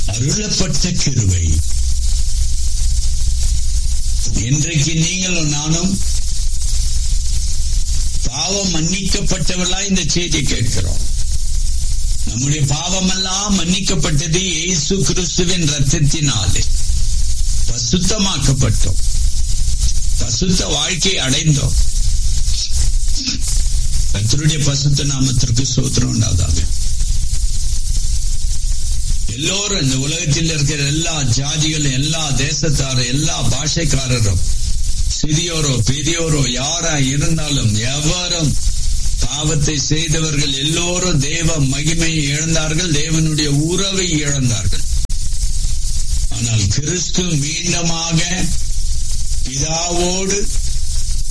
அருளப்பட்ட கிருவை இன்றைக்கு நீங்களும் நானும் பாவம் மன்னிக்கப்பட்டவர்களா இந்த செய்தி கேட்கிறோம் நம்முடைய பாவமெல்லாம் மன்னிக்கப்பட்டது இயேசு கிறிஸ்துவின் ரத்தத்தினாலே பசுத்தமாக்கப்பட்டோம் பசுத்த வாழ்க்கை அடைந்தோம் கத்தருடைய பசுத்த நாமத்திற்கு சோத்திரம் உண்டாதாக எல்லோரும் இந்த உலகத்தில் இருக்கிற எல்லா ஜாதிகளும் எல்லா தேசத்தாரும் எல்லா பாஷைக்காரரும் சிறியோரோ பெரியோரோ யாரா இருந்தாலும் எவரும் பாவத்தை செய்தவர்கள் எல்லோரும் தேவ மகிமையை இழந்தார்கள் தேவனுடைய உறவை இழந்தார்கள் ஆனால் கிறிஸ்து மீண்டுமாக பிதாவோடு